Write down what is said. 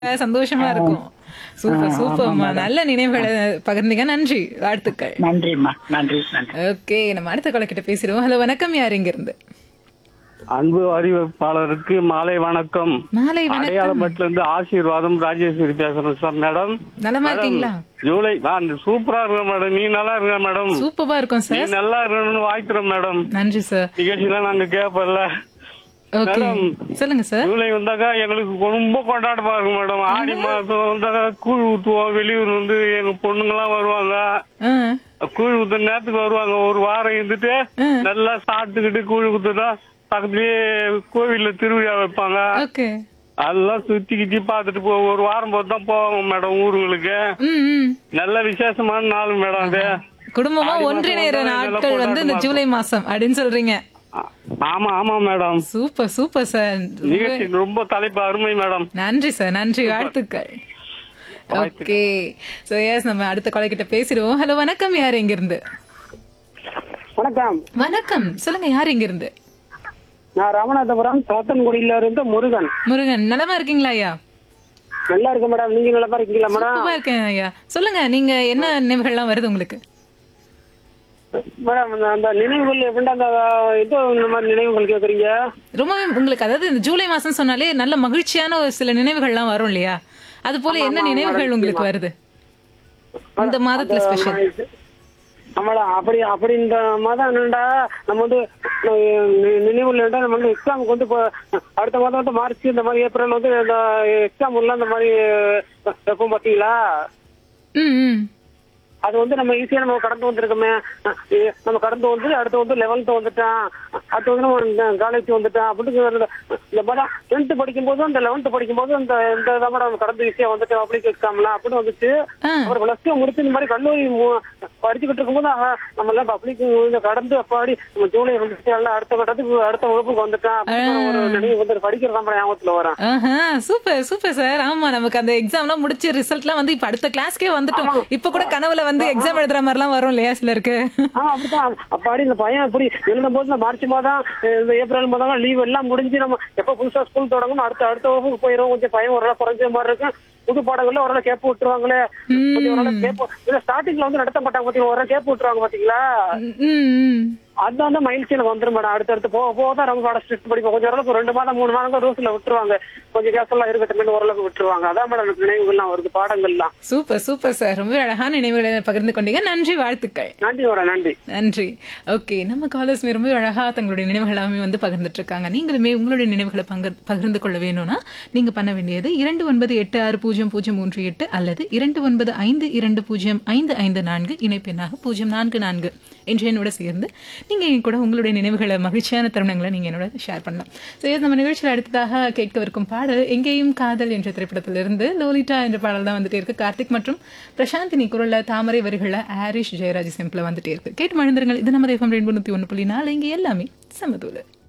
சந்தோஷமா இருக்கும் சூப்பர் சூப்பர்மா நல்ல நினைவுகளை பகிர்ந்தீங்க நன்றி வாழ்த்துக்கள் நன்றிம்மா நன்றி நன்றி ஓகே நம்ம அடுத்த கொலை கிட்ட பேசிடுவோம் ஹலோ வணக்கம் யார் இங்க இருந்து அன்பு அறிவிப்பாளருக்கு மாலை வணக்கம் மாலை வணக்கம் அடையாளப்பட்டுல இருந்து ஆசீர்வாதம் ராஜேஸ்வரி பேசுறேன் சார் மேடம் நலமா இருக்கீங்களா ஜூலை நான் சூப்பரா இருக்கேன் மேடம் நீ நல்லா இருக்க மேடம் சூப்பரா இருக்கும் நீ சார் நல்லா இருக்கணும்னு வாழ்த்துறோம் மேடம் நன்றி சார் நிகழ்ச்சியெல்லாம் நாங்க கேட்பல ஓகே மேடம். சொல்லுங்க சார் ஜூலை வந்தாக்கா எங்களுக்கு ரொம்ப கொண்டாட்டமா இருக்கும் மேடம் ஆடி மாசம் வந்தாக்கா கூழ் ஊத்துவோம் வெளியூர் வந்து எங்க பொண்ணுங்கெல்லாம் வருவாங்க ஆ, கூழ் ஊத்துற நேரத்துக்கு வருவாங்க ஒரு வாரம் இருந்துட்டு நல்லா சாப்பிட்டுக்கிட்டு கூழ் ஊத்துட்டா பக்கத்துலயே கோவில்ல திருவிழா வைப்பாங்க ஓகே அதெல்லாம் சுத்தி கித்தி பாத்துட்டு போ ஒரு வாரம் போது தான் போவாங்க மேடம் ஊர்களுக்கு ம் ம் நல்ல விசேஷமான நாள் மேடம் அது குடும்பமா ஆடி மாசம் ஒன்றிணைற வந்தா நல்லா நாட்கள் வந்து இந்த கொண்டாட்டமா ஜூலை மாசம் அப்படின்னு சொல்றீங்க ஆ- ஆமா ஆமா மேடம் சூப்பர் சூப்பர் சார் நிகழ்ச்சி ரொம்ப தலைப்பு அருமை மேடம் நன்றி சார் நன்றி வாழ்த்துக்கள் ஓகே சோ எஸ் நம்ம அடுத்த கொலை கிட்ட பேசிடுவோம் ஹலோ வணக்கம் யார் இங்க இருந்து வணக்கம் வணக்கம் சொல்லுங்க யார் இங்க இருந்து நான் ராமநாதபுரம் சாத்தன்குடியில இருந்து முருகன் முருகன் நலமா இருக்கீங்களா ஐயா நல்லா இருக்கு மேடம் நீங்க நல்லா இருக்கீங்களா மேடம் சூப்பரா இருக்கேன் ஐயா சொல்லுங்க நீங்க என்ன நினைவுகள்லாம் வருது உங்களுக்கு மேடம் அந்த- அந்த நினைவுகள் எப்படின்னா அந்த இது இந்த மாதிரி நினைவுகள் கேக்குறீங்க ரொம்பவே உங்களுக்கு அதாவது இந்த ஜூலை மாசம் சொன்னாலே நல்ல மகிழ்ச்சியான ஒரு சில நினைவுகள்லாம் வரும் இல்லையா அது போல என்ன நினைவுகள் உங்களுக்கு வருது இந்த மாதத்துல ஸ்பெஷல் நம்மள அப்படி அப்படி இந்த மாதம் என்னடா நம்ம வந்து அஹ், நி- நினைவுகள் என்னடா நம்ம வந்து எக்ஸாமுக்கு வந்து இப்போ அடுத்த மாதம் வந்து மார்ச் இந்த மாதிரி ஏப்ரல் வந்து இந்த எக்ஸாம் எல்லாம் இந்த மாதிரி வைப்போம் பாத்தீங்களா ம் ம் அது வந்து நம்ம ஈஸியா நம்ம கடந்து வந்திருக்கோமே அஹ் நம்ம கடந்து வந்து அடுத்து வந்து லெவல்த் வந்துட்டான் அடுத்து வந்து நம்ம காலேஜ் வந்துட்டான் அப்படின்னு இந்த- இந்த மேடம் டென்த் படிக்கும் போதும் இந்த லெவன்த் படிக்கும் போதும் இந்த இந்த இதை மேடம் கடந்து ஈஸியா வந்துட்டு பப்ளிக் எக்ஸாம்லாம் அப்படின்னு வந்துச்சு ஆ. அப்புறம் பிளஸ் டூ முடிச்சு இந்த மாதிரி கல்லூரி மு- படிச்சுக்கிட்டு இருக்கும்போது ஆஹா, நம்ம எல்லாம் பப்ளிக் கடந்து அப்பாடி நம்ம ஜூலை வந்துச்சு எல்லாம் அடுத்த கட்டத்துக்கு அடுத்த வகுப்புக்கு வந்துட்டான் அப்படின்னு ஒரு நினைவு வந்து படிக்கிறதா மேடம் ஞாபகத்துல வரேன் ஆஹா சூப்பர் சூப்பர் சார் ஆமா நமக்கு அந்த எக்ஸாம்லாம் முடிச்சு ரிசல்ட்லாம் வந்து இப்ப அடுத்த கிளாஸ்க்கே வந்துட்டோம் இப்ப கூட கனவுல வந்து எக்ஸாம் எழுதுற மாதிரிலாம் வரும் இல்லையா சிலருக்கு ஆ, அப்படிதான் அப்பாடி இந்த பையன் அப்படி எழுதும் போது இந்த மார்ச் மாதம் அஹ் இந்த ஏப்ரல் மாதம் லீவ் எல்லாம் முடிஞ்சு நம்ம எப்ப புதுசா ஸ்கூல் தொடங்கும் அடுத்த அடுத்த வகுப்புக்கு போயிடும் கொஞ்சம் பையன் ஓரளவு குறைஞ்ச மாதிரி இருக்கும் புது பாடங்கள்ல ஓரளவு கேப் விட்டுருவாங்களே கொஞ்சம் ஓரளவு கேப் இல்ல ஸ்டார்டிங்ல வந்து நடத்த மாட்டாங்க பாத்தீங்களா ஓரளவு கேப் விட்டுருவாங்க பாத்தீங்களா ம், ம், ம். அது வந்து மைண்ட் எனக்கு வந்துரும் மேடம் அடுத்தடுத்து போக போக தான் ரொம்ப பாட ஸ்ட்ரிக்ட் படிப்போம் கொஞ்சம் ஓரளவுக்கு ரெண்டு மாதம் மூணு மாதம் ரூல்ஸ்ல விட்டுருவாங்க கொஞ்சம் கேஸ் எல்லாம் இருக்கட்டும் ஓரளவுக்கு விட்டுருவாங்க அதான் மேடம் எனக்கு நினைவுகள்லாம் வருது பாடங்கள்லாம் சூப்பர் சூப்பர் சார் ரொம்ப அழகான நினைவுகளை பகிர்ந்து கொண்டீங்க நன்றி வாழ்த்துக்கள் நன்றி மேடம் நன்றி நன்றி ஓகே நம்ம காலர்ஸ் ரொம்ப அழகா தங்களுடைய நினைவுகள் எல்லாமே வந்து பகிர்ந்துட்டு இருக்காங்க நீங்களுமே உங்களுடைய நினைவுகளை பங்கு பகிர்ந்து கொள்ள வேணும்னா நீங்க பண்ண வேண்டியது இரண்டு ஒன்பது எட்டு ஆறு பூஜ்ஜியம் பூஜ்ஜியம் மூன்று எட்டு அல்லது இரண்டு ஒன்பது ஐந்து இரண்டு பூஜ்ஜியம் ஐந்து ஐந்து நான்கு இணைப்பெண்ணாக பூஜ்ஜியம் நான்கு நான்கு என்று என்னோட சேர்ந்து நீங்க என் கூட உங்களுடைய நினைவுகளை மகிழ்ச்சியான தருணங்களை நீங்க என்னோட ஷேர் பண்ணலாம் ஸோ நம்ம நிகழ்ச்சியில் அடுத்ததாக கேட்கவிருக்கும் பாடல் எங்கேயும் காதல் என்ற திரைப்படத்திலிருந்து லோலிட்டா என்ற பாடல் தான் வந்துட்டே இருக்கு கார்த்திக் மற்றும் பிரசாந்தினி குரல்ல தாமரை வரிகளில் ஆரிஷ் ஜெயராஜ் சிம்பிள் வந்துட்டே இருக்கு கேட்டு மழுந்திருங்கள் இது நம்ம தேஃபம் ரெண்டு நூற்றி ஒன்று புள்ளி நாலு இங்கே எல்லாமே சமதூல